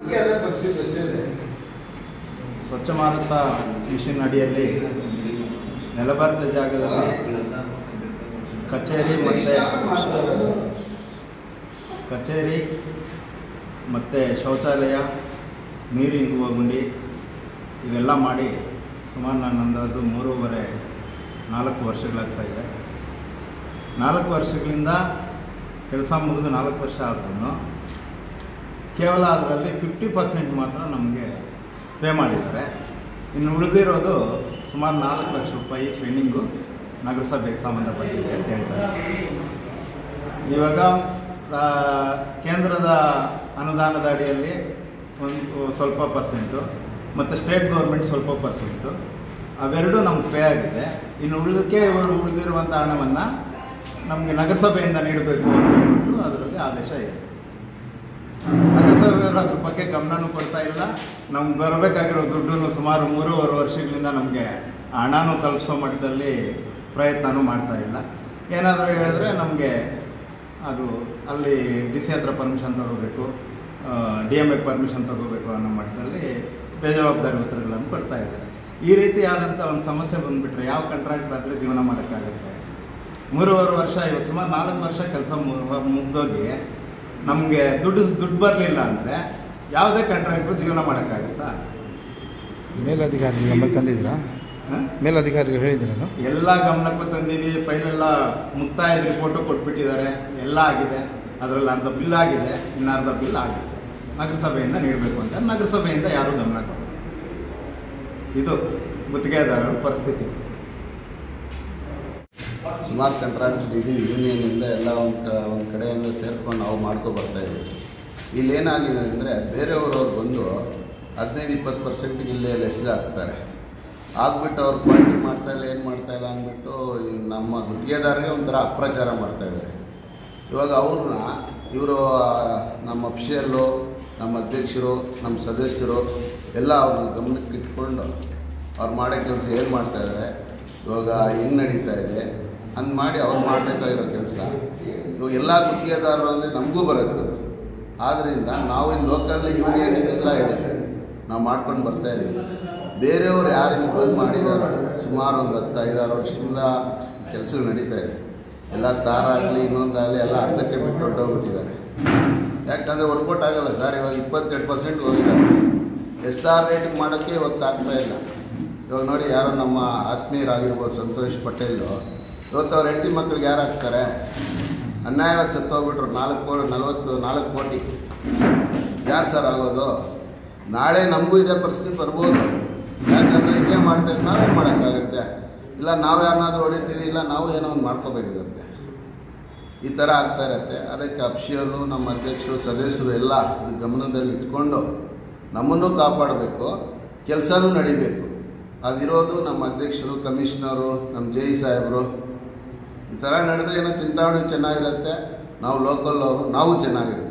ಹೀಗೆ ಅದೇ ಪರಿಸ್ಥಿತಿ వచ్చింది ಸ್ವಚ್ಛ ಭಾರತ ಮಿಷನ್ ಅಡಿಯಲ್ಲಿ ನೆಲಬಾರದ ಜಾಗದಲ್ಲಿ ಕಚೇರಿ ಮತ್ತು ಕಚೇರಿ ಮತ್ತು ಶೌಚಾಲಯ ನೀರಿಂಗುವ ಗುಂಡಿ ಇವೆಲ್ಲ ಮಾಡಿ ಸುಮಾರು ನನ್ನ ಅಂದಾಜು ಮೂರುವರೆ ನಾಲ್ಕು ವರ್ಷಗಳಾಗ್ತಾ ಇದೆ ನಾಲ್ಕು ವರ್ಷಗಳಿಂದ ಕೆಲಸ ಮುಗಿದು ನಾಲ್ಕು ವರ್ಷ ಆದ್ರೂ ಕೇವಲ ಅದರಲ್ಲಿ ಫಿಫ್ಟಿ ಪರ್ಸೆಂಟ್ ಮಾತ್ರ ನಮಗೆ ಪೇ ಮಾಡಿದ್ದಾರೆ ಇನ್ನು ಉಳಿದಿರೋದು ಸುಮಾರು ನಾಲ್ಕು ಲಕ್ಷ ರೂಪಾಯಿ ಪೆಂಡಿಂಗು ನಗರಸಭೆಗೆ ಸಂಬಂಧಪಟ್ಟಿದೆ ಅಂತ ಹೇಳ್ತಾರೆ ಇವಾಗ ಆ, ಕೇಂದ್ರದ ಅನುದಾನದ ಅಡಿಯಲ್ಲಿ ಒಂದು ಸ್ವಲ್ಪ ಪರ್ಸೆಂಟು ಮತ್ತು ಸ್ಟೇಟ್ ಗೌರ್ಮೆಂಟ್ ಸ್ವಲ್ಪ ಪರ್ಸೆಂಟು ಅವೆರಡು ನಮ್ಗೆ ಪೇ ಆಗಿದೆ ಇನ್ನು ಉಳಿದಕ್ಕೆ ಇವರು ಉಳಿದಿರುವಂಥ ಹಣವನ್ನು ನಮಗೆ ನಗರಸಭೆಯಿಂದ ನೀಡಬೇಕು ಅಂತ ಹೇಳ್ಬಿಟ್ಟು ಅದರಲ್ಲಿ ಆದೇಶ ಇದೆ ನಗರಸಭೆಯವರು ಅದ್ರ ಬಗ್ಗೆ ಗಮನನೂ ಕೊಡ್ತಾ ಇಲ್ಲ ನಮ್ಗೆ ಬರಬೇಕಾಗಿರೋ ದುಡ್ಡು ಸುಮಾರು ಮೂರುವರೆ ವರ್ಷಗಳಿಂದ ನಮಗೆ ಹಣನೂ ತಲುಪಿಸೋ ಮಟ್ಟದಲ್ಲಿ ಪ್ರಯತ್ನನೂ ಮಾಡ್ತಾ ಇಲ್ಲ ಏನಾದರೂ ಹೇಳಿದ್ರೆ ನಮಗೆ ಅದು ಅಲ್ಲಿ ಡಿ ಸಿ ಹತ್ರ ಪರ್ಮಿಷನ್ ತಗೋಬೇಕು ಡಿ ಎಮ್ ಎಗೆ ಪರ್ಮಿಷನ್ ತಗೋಬೇಕು ಅನ್ನೋ ಮಟ್ಟದಲ್ಲಿ ಬೇಜವಾಬ್ದಾರಿ ಉತ್ತರಗಳನ್ನು ಕೊಡ್ತಾ ಇದ್ದಾರೆ ಈ ರೀತಿಯಾದಂಥ ಒಂದು ಸಮಸ್ಯೆ ಬಂದುಬಿಟ್ರೆ ಯಾವ ಕಾಂಟ್ರಾಕ್ಟರ್ ಆದರೆ ಜೀವನ ಮಾಡೋಕ್ಕಾಗುತ್ತೆ ಮೂರುವರೆ ವರ್ಷ ಇವತ್ತು ಸುಮಾರು ನಾಲ್ಕು ವರ್ಷ ಕೆಲಸ ಮುಗ್ದೋಗಿ ನಮಗೆ ದುಡ್ಡು ದುಡ್ಡು ಬರಲಿಲ್ಲ ಅಂದರೆ ಯಾವುದೇ ಕಾಂಟ್ರಾಕ್ಟ್ರು ಜೀವನ ಮಾಡೋಕ್ಕಾಗತ್ತಾ ಮೇಲಧಿಕಾರಿಗಳು ಗಮನ ತಂದಿದ್ದೀರಾ ಹ? ಮೇಲಧಿಕಾರಿಗಳು ಹೇಳಿದ್ದೀರಾ ಎಲ್ಲ ಗಮನಕ್ಕೂ ತಂದೀವಿ ಫೈಲೆಲ್ಲ ಮುಕ್ತಾಯದ ರಿಪೋರ್ಟು ಕೊಟ್ಬಿಟ್ಟಿದ್ದಾರೆ ಎಲ್ಲ ಆಗಿದೆ ಅದರಲ್ಲಿ ಅರ್ಧ ಬಿಲ್ ಆಗಿದೆ ಇನ್ನು ಅರ್ಧ ಬಿಲ್ ಆಗಿದೆ ನಗರಸಭೆಯಿಂದ ನೀಡಬೇಕು ಅಂತ ನಗರಸಭೆಯಿಂದ ಯಾರೂ ಗಮನ ಕೊಡಲ್ಲ ಇದು ಗುತ್ತಿಗೆದಾರರ ಪರಿಸ್ಥಿತಿ ಸುಮಾರು ಕಾಂಟ್ರಾಕ್ಟ್ ಇದೀವಿ ಯೂನಿಯನ್ನಿಂದ ಎಲ್ಲ ಒಂದು ಕ ಒಂದು ಕಡೆಯಿಂದ ಸೇರ್ಕೊಂಡು ನಾವು ಮಾಡ್ಕೊ ಬರ್ತಾ ಇದ್ದೀವಿ ಇಲ್ಲಿ ಏನಾಗಿದೆ ಅಂದರೆ ಬೇರೆಯವರು ಬಂದು ಹದಿನೈದು ಇಪ್ಪತ್ತು ಪರ್ಸೆಂಟ್ಗೆ ಇಲ್ಲೇ ಲೆಸ್ಗೆ ಹಾಕ್ತಾರೆ ಆಗ್ಬಿಟ್ಟು ಅವ್ರು ಪಾರ್ಟಿ ಮಾಡ್ತಾ ಇಲ್ಲ ಏನು ಮಾಡ್ತಾ ಇಲ್ಲ ಅಂದ್ಬಿಟ್ಟು ಈ ನಮ್ಮ ಗುತ್ತಿಗೆದಾರರಿಗೆ ಒಂಥರ ಅಪ್ರಚಾರ ಮಾಡ್ತಾ ಇದ್ದಾರೆ ಇವಾಗ ಅವ್ರನ್ನ ಇವರು ನಮ್ಮ ಅಫಿಷಿಯಲ್ಲು ನಮ್ಮ ಅಧ್ಯಕ್ಷರು ನಮ್ಮ ಸದಸ್ಯರು ಎಲ್ಲ ಅವ್ರನ್ನ ಗಮನಕ್ಕೆ ಇಟ್ಕೊಂಡು ಅವ್ರು ಮಾಡೋ ಕೆಲಸ ಏನು ಮಾಡ್ತಾ ಇದ್ದಾರೆ ಇವಾಗ ಹೆಂಗೆ ನಡೀತಾ ಇದೆ ಅಂದ್ ಮಾಡಿ ಅವ್ರು ಮಾಡಬೇಕಾಗಿರೋ ಕೆಲಸ ಇವಾಗ ಎಲ್ಲ ಗುತ್ತಿಗೆದಾರರು ಅಂದರೆ ನಮಗೂ ಬರುತ್ತೆ ಅದು. ಆದ್ದರಿಂದ ನಾವು ಇಲ್ಲಿ ಲೋಕಲ್ ಯೂನಿಯನ್ ಇದೆಲ್ಲ ಇದೆ ನಾವು ಮಾಡ್ಕೊಂಡು ಬರ್ತಾ ಇದ್ದೀವಿ ಬೇರೆಯವ್ರು ಯಾರು ಇಲ್ಲಿ ಬಂದು ಮಾಡಿದಾರೋ ಸುಮಾರು ಒಂದು ಹತ್ತು ಐದಾರು ವರ್ಷದಿಂದ ಕೆಲಸಗಳು ನಡೀತಾ ಇದೆ ಎಲ್ಲ ತಾರಾಗಲಿ ಇನ್ನೊಂದಾಗಲಿ ಎಲ್ಲ ಅರ್ಧಕ್ಕೆ ಬಿಟ್ಟು ಹೊರಟೋಗ್ಬಿಟ್ಟಿದ್ದಾರೆ ಯಾಕಂದರೆ ವರ್ಕೌಟ್ ಆಗಲ್ಲ ಸರ್ ಇವಾಗ ಇಪ್ಪತ್ತೆರಡು ಪರ್ಸೆಂಟ್ ಹೋಗಿದ್ದಾರೆ ಎಸ್ ಆರ್ ರೇಟಿಗೆ ಮಾಡೋಕ್ಕೆ ಇವತ್ತು ಆಗ್ತಾ ಇಲ್ಲ ಇವಾಗ ನೋಡಿ ಯಾರೋ ನಮ್ಮ ಆತ್ಮೀಯರಾಗಿರ್ಬೋದು ಸಂತೋಷ್ ಪಟೇಲು ಇವತ್ತು ಅವ್ರ ಹೆಂಡತಿ ಮಕ್ಳಿಗೆ ಯಾರು ಹಾಕ್ತಾರೆ ಅನ್ಯಾಯವಾಗಿ ಸತ್ತೋಗ್ಬಿಟ್ರು ನಾಲ್ಕು ಕೋಟಿ ನಲ್ವತ್ತು ನಾಲ್ಕು ಕೋಟಿ ಯಾರು ಸರ್ ಆಗೋದು ನಾಳೆ ನಮಗೂ ಇದೇ ಪರಿಸ್ಥಿತಿ ಬರ್ಬೋದು ಯಾಕಂದರೆ ಹಿಂಗೆ ಮಾಡ್ತಾ ಇದ್ದು ನಾವೇನು ಮಾಡೋಕ್ಕಾಗುತ್ತೆ ಇಲ್ಲ ನಾವು ಯಾರನ್ನಾದ್ರೂ ಹೊಡಿತೀವಿ ಇಲ್ಲ ನಾವು ಏನೋ ಒಂದು ಮಾಡ್ಕೋಬೇಕಾಗುತ್ತೆ ಈ ಥರ ಆಗ್ತಾ ಇರತ್ತೆ ಅದಕ್ಕೆ ಅಫಿಷಿಯಲು ನಮ್ಮ ಅಧ್ಯಕ್ಷರು ಸದಸ್ಯರು ಎಲ್ಲ ಇದು ಗಮನದಲ್ಲಿ ಇಟ್ಕೊಂಡು ನಮ್ಮನ್ನು ಕಾಪಾಡಬೇಕು ಕೆಲಸನೂ ನಡಿಬೇಕು ಅದಿರೋದು ನಮ್ಮ ಅಧ್ಯಕ್ಷರು ಕಮಿಷನರು ನಮ್ಮ ಜೆ ಇ ಸಾಹೇಬರು ಈ ಥರ ನಡೆದ್ರೆ ಏನೋ ಚಿಂತಾವಣೆ ಚೆನ್ನಾಗಿರುತ್ತೆ ನಾವು ಲೋಕಲ್ ಅವರು ನಾವು ಚೆನ್ನಾಗಿರ್ತೀವಿ